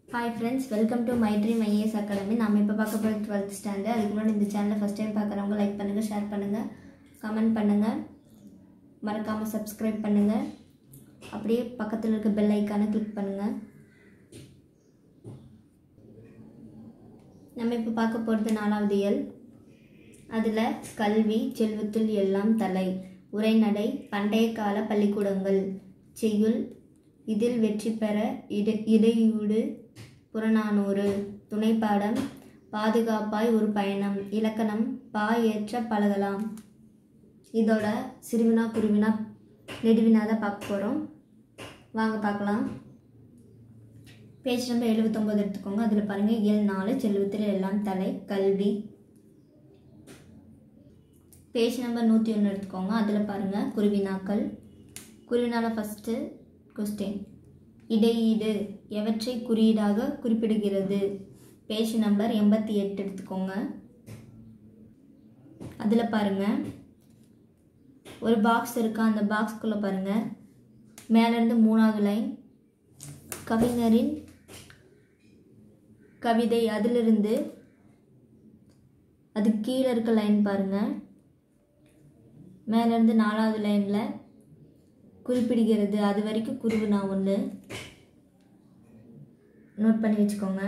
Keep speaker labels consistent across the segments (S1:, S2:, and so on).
S1: hi friends welcome to my dream IAS academy நம்ம இப்போ பார்க்க போகிற டுவெல்த் ஸ்டாண்டர்ட் அதுக்கு முன்னாடி இந்த சேனலை ஃபஸ்ட் டைம் பார்க்குறவங்க லைக் பண்ணுங்கள் ஷேர் பண்ணுங்கள் கமெண்ட் பண்ணுங்கள் மறக்காமல் சப்ஸ்கிரைப் பண்ணுங்கள் அப்படியே பக்கத்தில் இருக்க பெல் ஐக்கானை கிளிக் பண்ணுங்கள் நம்ம இப்போ பார்க்க போகிறது நாலாவது இயல் அதில் கல்வி செல்வத்துள் எல்லாம் தலை உரைநடை பண்டைய கால பள்ளிக்கூடங்கள் செய்யுள் இதில் வெற்றி பெற இட இடையூடு புறநானூறு துணைப்பாடம் பாதுகாப்பாய் ஒரு பயணம் இலக்கணம் பா ஏற்ற பழகலாம் இதோட சிறுவினா குருவினா நெடுவினா தான் பார்க்க போகிறோம் வாங்க பார்க்கலாம் பேஜ் நம்பர் எழுபத்தொம்போது எடுத்துக்கோங்க அதில் பாருங்கள் இயல் நாலு செல்வத்தில் எல்லாம் தலை கல்வி பேஜ் நம்பர் நூற்றி ஒன்று எடுத்துக்கோங்க அதில் பாருங்கள் குருவினாக்கள் குருவினால ஃபஸ்ட்டு கொஸ்டின் இடையீடு எவற்றை குறியீடாக குறிப்பிடுகிறது பேஜ் நம்பர் எண்பத்தி எட்டு எடுத்துக்கோங்க அதில் பாருங்கள் ஒரு பாக்ஸ் இருக்கா அந்த பாக்ஸ்குள்ளே பாருங்கள் மேலேருந்து மூணாவது லைன் கவிஞரின் கவிதை அதிலிருந்து அது கீழே இருக்க லைன் பாருங்கள் மேலேருந்து நாலாவது லைனில் குறிப்பிடுகிறது அது வரைக்கும் குருவு நான் ஒன்று நோட் பண்ணி வச்சுக்கோங்க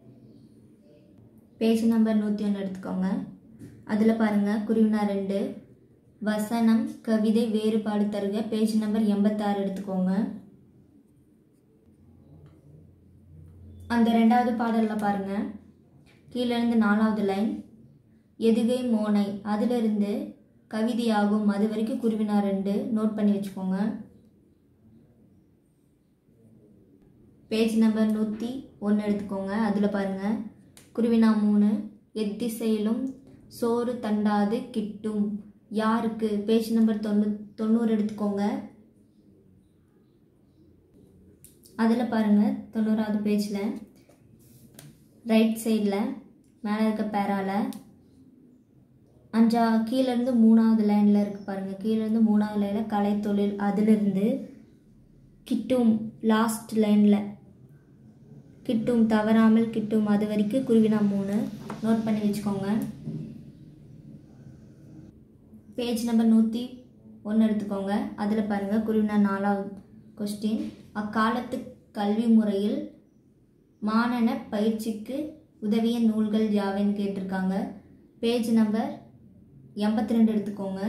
S1: பேஜ் நம்பர் நூற்றி ஒன்று எடுத்துக்கோங்க அதில் பாருங்கள் குருவினா ரெண்டு வசனம் கவிதை வேறுபாடு தருக பேஜ் நம்பர் எண்பத்தாறு எடுத்துக்கோங்க அந்த ரெண்டாவது பாடலில் பாருங்கள் கீழேருந்து நாலாவது லைன் எதுகை மோனை அதிலிருந்து கவிதையாகும் அது வரைக்கும் குருவினா ரெண்டு நோட் பண்ணி வச்சுக்கோங்க பேஜ் நம்பர் நூற்றி ஒன்று எடுத்துக்கோங்க அதில் பாருங்கள் குருவினா மூணு எத்திசையிலும் சோறு தண்டாது கிட்டும் யாருக்கு பேஜ் நம்பர் தொண்ணூ தொண்ணூறு எடுத்துக்கோங்க அதில் பாருங்கள் தொண்ணூறாவது பேஜில் ரைட் சைடில் மேலே இருக்க பேரால அஞ்சா கீழேருந்து மூணாவது லைனில் இருக்குது பாருங்கள் கீழேருந்து மூணாவது லைனில் கலைத்தொழில் அதிலிருந்து கிட்டும் லாஸ்ட் லைனில் கிட்டும் தவறாமல் கிட்டும் அது வரைக்கும் குருவினா மூணு நோட் பண்ணி வச்சுக்கோங்க பேஜ் நம்பர் நூற்றி ஒன்று எடுத்துக்கோங்க அதில் பாருங்கள் குருவினா நாலாவது கொஸ்டின் அக்காலத்து கல்வி முறையில் மாணன பயிற்சிக்கு உதவிய நூல்கள் யாவைன்னு கேட்டிருக்காங்க பேஜ் நம்பர் எண்பத்தி ரெண்டு எடுத்துக்கோங்க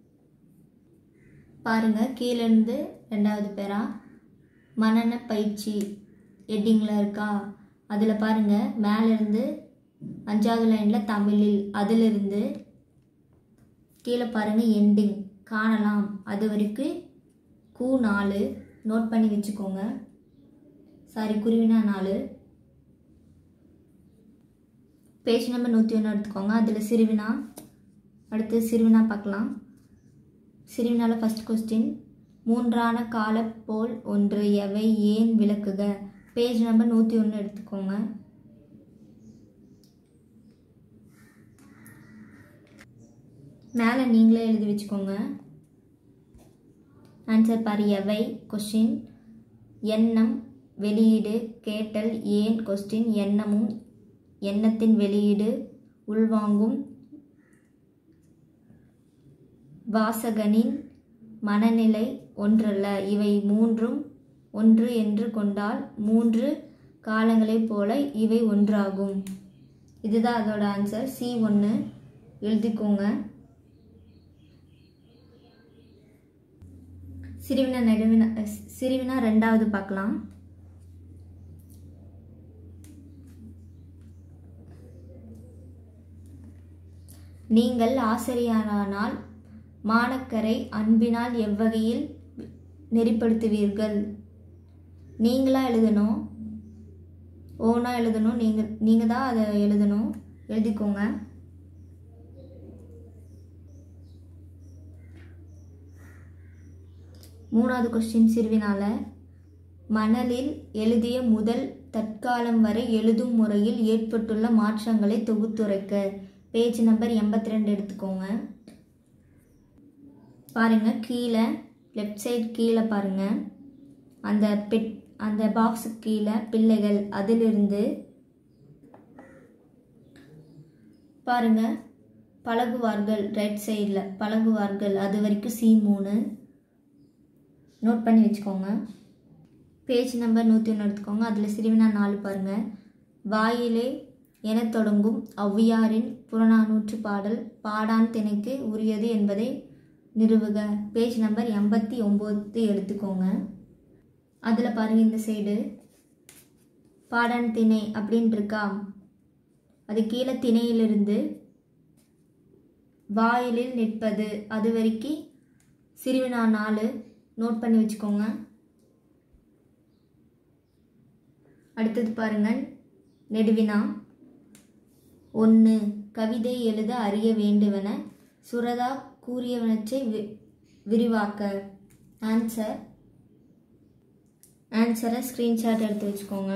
S1: பாருங்கள் கீழேருந்து ரெண்டாவது பேரா மனன பயிற்சி ஹெட்டிங்கில் இருக்கா அதில் பாருங்கள் மேலேருந்து அஞ்சாவது லைனில் தமிழில் அதிலிருந்து கீழே பாருங்கள் எண்டிங் காணலாம் அது வரைக்கும் கூ நாலு நோட் பண்ணி வச்சுக்கோங்க சாரி குருவினா நாலு பேஜ் நம்பர் நூற்றி ஒன்று எடுத்துக்கோங்க அதில் சிறுவினா அடுத்து சிறுவினா பார்க்கலாம் சிறுவினால ஃபஸ்ட் கொஸ்டின் மூன்றான கால போல் ஒன்று எவை ஏன் விளக்குக பேஜ் நம்பர் நூற்றி ஒன்று எடுத்துக்கோங்க மேலே நீங்களே எழுதி வச்சுக்கோங்க ஆன்சர் பாரு எவை கொஸ்டின் எண்ணம் வெளியீடு கேட்டல் ஏன் கொஸ்டின் எண்ணமும் எண்ணத்தின் வெளியீடு உள்வாங்கும் வாசகனின் மனநிலை ஒன்றல்ல இவை மூன்றும் ஒன்று என்று கொண்டால் மூன்று காலங்களைப் போல இவை ஒன்றாகும் இதுதான் அதோட ஆன்சர் சி ஒன்று எழுதிக்கோங்க சிறுவினா நடுவினா சிறுவினா ரெண்டாவது பார்க்கலாம் நீங்கள் ஆசிரியரானால் மாணக்கரை அன்பினால் எவ்வகையில் நெறிப்படுத்துவீர்கள் நீங்களாக எழுதணும் ஓனாக எழுதணும் நீங்கள் நீங்கள் தான் அதை எழுதணும் எழுதிக்கோங்க மூணாவது கொஸ்டின் சிறுவினால மணலில் எழுதிய முதல் தற்காலம் வரை எழுதும் முறையில் ஏற்பட்டுள்ள மாற்றங்களை தொகுத்துரைக்க பேஜ் நம்பர் எண்பத்தி ரெண்டு எடுத்துக்கோங்க பாருங்கள் கீழே லெஃப்ட் சைடு கீழே பாருங்கள் அந்த பெட் அந்த பாக்ஸுக்கு கீழே பிள்ளைகள் அதிலிருந்து பாருங்க பழகுவார்கள் ரைட் சைடில் பழகுவார்கள் அது வரைக்கும் சி மூணு நோட் பண்ணி வச்சுக்கோங்க பேஜ் நம்பர் நூற்றி ஒன்று எடுத்துக்கோங்க அதில் சிறுவினா நாலு பாருங்கள் வாயிலே என தொடங்கும் ஔவையாரின் புறநானூற்று பாடல் பாடான் திணைக்கு உரியது என்பதை நிறுவுக பேஜ் நம்பர் எண்பத்தி ஒம்பது எடுத்துக்கோங்க அதில் பாருங்கள் இந்த சைடு பாடான் திணை அப்படின்னு இருக்கா அது கீழே திணையிலிருந்து வாயிலில் நிற்பது அது வரைக்கும் சிறுவினா நாலு நோட் பண்ணி வச்சுக்கோங்க அடுத்தது பாருங்கள் நெடுவினா ஒன்று கவிதை எழுத அறிய வேண்டுவன சுரதா கூறியவனற்றை வி விரிவாக்க ஆன்சர் ஆன்சரை ஸ்க்ரீன்ஷாட் எடுத்து வச்சுக்கோங்க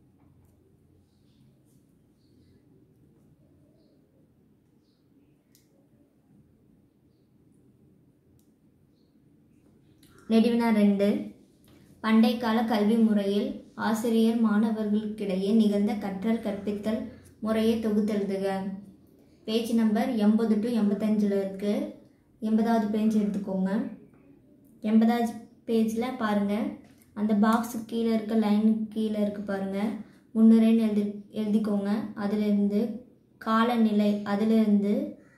S1: நெடுவினா ரெண்டு பண்டை கால கல்வி முறையில் ஆசிரியர் மாணவர்களுக்கிடையே நிகழ்ந்த கற்றல் கற்பித்தல் முறையை தொகுத்தெழுதுக பேஜ் நம்பர் எண்பது டு எண்பத்தஞ்சில் இருக்குது எண்பதாவது பேஜ் எடுத்துக்கோங்க எண்பதாவது பேஜில் பாருங்கள் அந்த பாக்ஸுக்கு கீழே இருக்க லைனுக்கு கீழே இருக்குது பாருங்கள் முன்னுரைன்னு எழுதி எழுதிக்கோங்க அதிலிருந்து காலநிலை அதிலிருந்து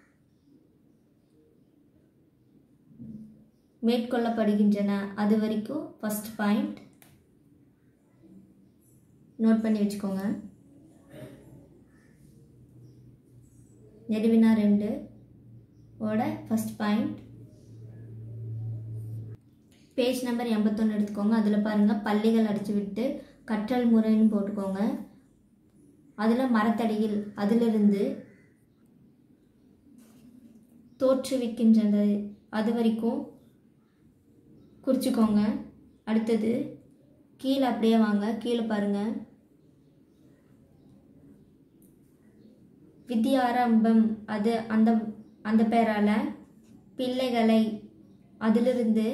S1: மேற்கொள்ளப்படுகின்றன அது வரைக்கும் ஃபஸ்ட் பாயிண்ட் நோட் பண்ணி வச்சுக்கோங்க நெடுவினா ரெண்டு ஓட ஃபஸ்ட் பாயிண்ட் பேஜ் நம்பர் எண்பத்தொன்று எடுத்துக்கோங்க அதில் பாருங்கள் பள்ளிகள் அடித்து விட்டு கற்றல் முறைன்னு போட்டுக்கோங்க அதில் மரத்தடியில் அதிலிருந்து தோற்றுவிக்கின்றது அது வரைக்கும் குறிச்சிக்கோங்க அடுத்தது கீழே அப்படியே வாங்க கீழே பாருங்க வித்யாரம்பம் அது அந்த அந்த பேரால பிள்ளைகளை அதிலிருந்து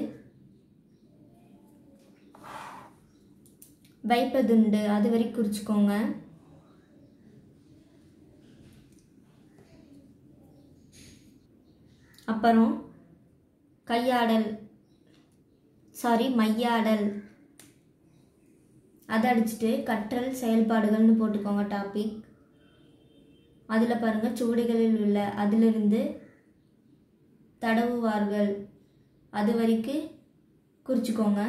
S1: வைப்பதுண்டு அது வரை குறிச்சிக்கோங்க அப்புறம் கையாடல் சாரி மையாடல் அதை அடிச்சுட்டு கற்றல் செயல்பாடுகள்னு போட்டுக்கோங்க டாபிக் அதில் பாருங்கள் சுவடிகளில் உள்ள அதிலிருந்து தடவுவார்கள் அது வரைக்கும் குறிச்சிக்கோங்க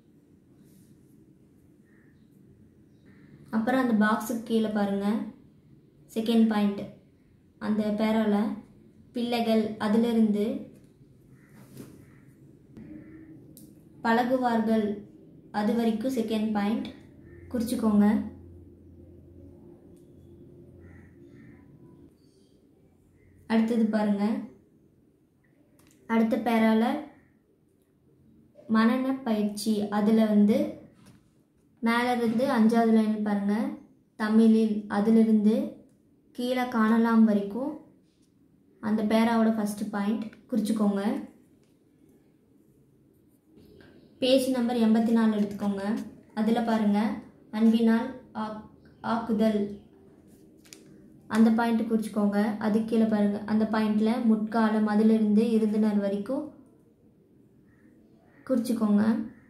S1: அப்புறம் அந்த பாக்ஸுக்கு கீழே பாருங்கள் செகண்ட் பாயிண்ட் அந்த பேராவில் பிள்ளைகள் அதிலிருந்து பழகுவார்கள் அது வரைக்கும் செகண்ட் பாயிண்ட் குறிச்சிக்கோங்க அடுத்தது பாருங்க அடுத்த பேரால மனன பயிற்சி அதில் வந்து மேலே இருந்து அஞ்சாவது லைன் பாருங்க தமிழில் அதிலிருந்து கீழே காணலாம் வரைக்கும் அந்த பேராவோட ஃபஸ்ட்டு பாயிண்ட் குறிச்சிக்கோங்க பேஜ் நம்பர் எண்பத்தி நாலு எடுத்துக்கோங்க அதில் பாருங்கள் அன்பினால் ஆக் ஆக்குதல் அந்த பாயிண்ட் குறிச்சிக்கோங்க அது கீழே பாருங்கள் அந்த பாயிண்டில் முற்காலம் அதிலிருந்து இருந்தினர் வரைக்கும் குறிச்சிக்கோங்க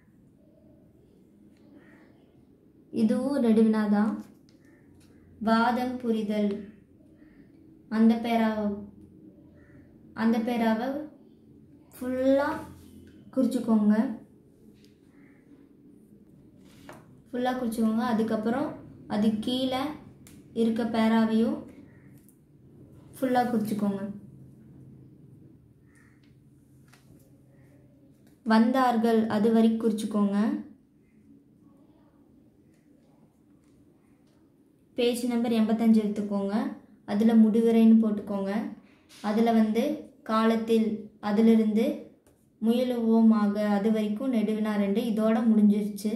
S1: இதுவும் ரெடிவினா தான் வாதம் புரிதல் அந்த பேராவை அந்த பேராவை ஃபுல்லாக குறிச்சிக்கோங்க ஃபுல்லாக குறிச்சிக்கோங்க அதுக்கப்புறம் அது கீழே இருக்க பேராவையும் ஃபுல்லாக குறிச்சிக்கோங்க வந்தார்கள் அது வரைக்கும் குறிச்சிக்கோங்க பேஜ் நம்பர் எண்பத்தஞ்சு எடுத்துக்கோங்க அதில் முடிவுரைன்னு போட்டுக்கோங்க அதில் வந்து காலத்தில் அதிலிருந்து முயலுவோமாக அது வரைக்கும் நெடுவினா ரெண்டு இதோட முடிஞ்சிருச்சு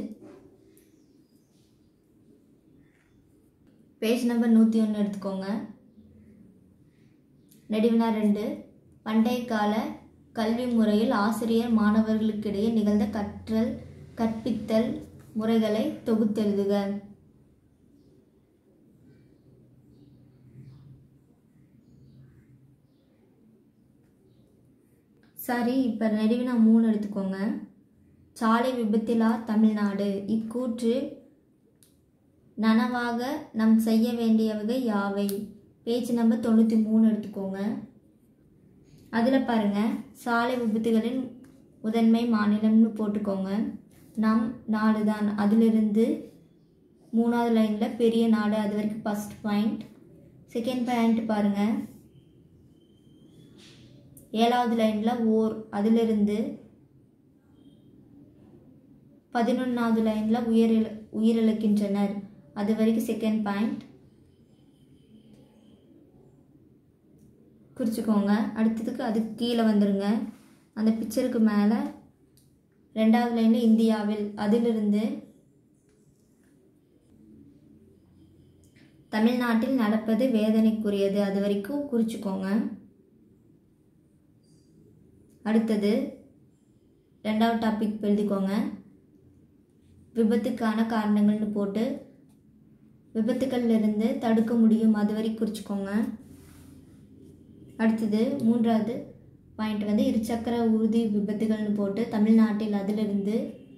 S1: பேஜ் நம்பர் நூற்றி ஒன்று எடுத்துக்கோங்க நெடுவினா ரெண்டு பண்டைய கால கல்வி முறையில் ஆசிரியர் மாணவர்களுக்கிடையே நிகழ்ந்த கற்றல் கற்பித்தல் முறைகளை தொகுத்தெழுதுக சரி இப்போ நெடுவினா மூணு எடுத்துக்கோங்க சாலை விபத்திலா தமிழ்நாடு இக்கூற்று நனவாக நம் செய்ய வேண்டியவகை யாவை பேஜ் நம்பர் தொண்ணூற்றி மூணு எடுத்துக்கோங்க அதில் பாருங்கள் சாலை விபத்துகளின் முதன்மை மாநிலம்னு போட்டுக்கோங்க நம் நாடு தான் அதிலிருந்து மூணாவது லைனில் பெரிய நாடு அது வரைக்கும் ஃபஸ்ட் பாயிண்ட் செகண்ட் பாயிண்ட் பாருங்கள் ஏழாவது லைனில் ஓர் அதிலிருந்து பதினொன்றாவது லைனில் உயிரிழ உயிரிழக்கின்றனர் அது வரைக்கும் செகண்ட் பாயிண்ட் குறிச்சிக்கோங்க அடுத்ததுக்கு அதுக்கு கீழே வந்துடுங்க அந்த பிக்சருக்கு மேலே ரெண்டாவது லைனில் இந்தியாவில் அதிலிருந்து தமிழ்நாட்டில் நடப்பது வேதனைக்குரியது அது வரைக்கும் குறிச்சிக்கோங்க அடுத்தது ரெண்டாவது டாபிக் எழுதிக்கோங்க விபத்துக்கான காரணங்கள்னு போட்டு விபத்துக்கள்லேருந்து தடுக்க முடியும் அது வரை குறிச்சிக்கோங்க அடுத்தது மூன்றாவது பாயிண்ட் வந்து இருசக்கர ஊர்தி விபத்துகள்னு போட்டு தமிழ்நாட்டில் அதிலிருந்து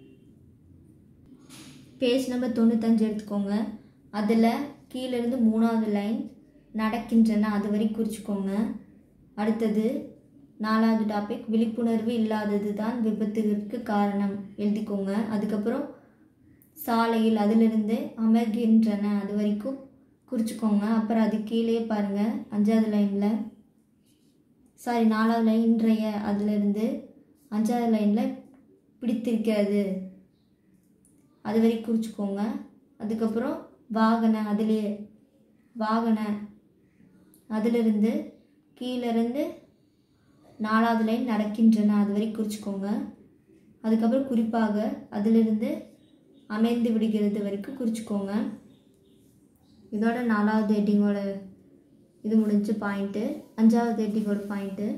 S1: பேஜ் நம்பர் தொண்ணூத்தஞ்சு எடுத்துக்கோங்க அதில் கீழேருந்து மூணாவது லைன் நடக்கின்றன அது வரை குறிச்சிக்கோங்க அடுத்தது நாலாவது டாபிக் விழிப்புணர்வு இல்லாதது தான் விபத்துக்கு காரணம் எழுதிக்கோங்க அதுக்கப்புறம் சாலையில் அதிலிருந்து அமர்கின்றன அது வரைக்கும் குறிச்சிக்கோங்க அப்புறம் அது கீழே பாருங்கள் அஞ்சாவது லைனில் சாரி நாலாவது லைன் இன்றைய அதிலிருந்து அஞ்சாவது லைனில் பிடித்திருக்கிறது அது வரைக்கும் குறிச்சிக்கோங்க அதுக்கப்புறம் வாகன அதிலே வாகன அதிலிருந்து கீழிருந்து நாலாவது லைன் நடக்கின்றன அது வரை குறிச்சிக்கோங்க அதுக்கப்புறம் குறிப்பாக அதிலிருந்து அமைந்து விடுகிறது வரைக்கும் குறிச்சிக்கோங்க இதோட நாலாவது ஹெட்டிங்கோட இது முடிஞ்ச பாயிண்ட்டு அஞ்சாவது ஹெட்டிங்கோட பாயிண்ட்டு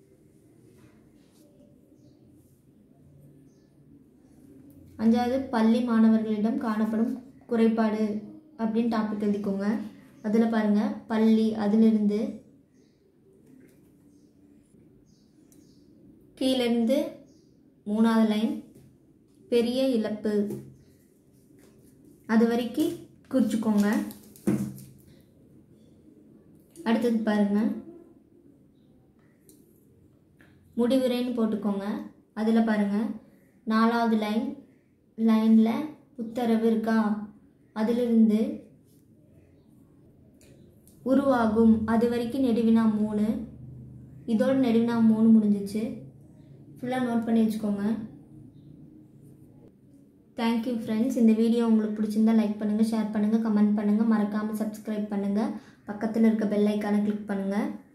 S1: அஞ்சாவது பள்ளி மாணவர்களிடம் காணப்படும் குறைபாடு அப்படின்னு டாபிக் எழுதிக்கோங்க அதில் பாருங்கள் பள்ளி அதிலிருந்து கீழிருந்து மூணாவது லைன் பெரிய இழப்பு அது வரைக்கும் குறிச்சிக்கோங்க அடுத்தது பாருங்க முடிவுரைன்னு போட்டுக்கோங்க அதில் பாருங்க நாலாவது லைன் லைனில் உத்தரவு இருக்கா அதிலிருந்து உருவாகும் அது வரைக்கும் நெடுவினா மூணு இதோட நெடுவினா மூணு முடிஞ்சிச்சு ஃபுல்லாக நோட் பண்ணி வச்சுக்கோங்க தேங்க்யூ ஃப்ரெண்ட்ஸ் இந்த வீடியோ உங்களுக்கு பிடிச்சிருந்தா லைக் பண்ணுங்கள் ஷேர் பண்ணுங்கள் கமெண்ட் பண்ணுங்கள் மறக்காமல் சப்ஸ்கிரைப் பண்ணுங்கள் பக்கத்தில் இருக்க பெல் ஐக்கானை கிளிக் பண்ணுங்கள்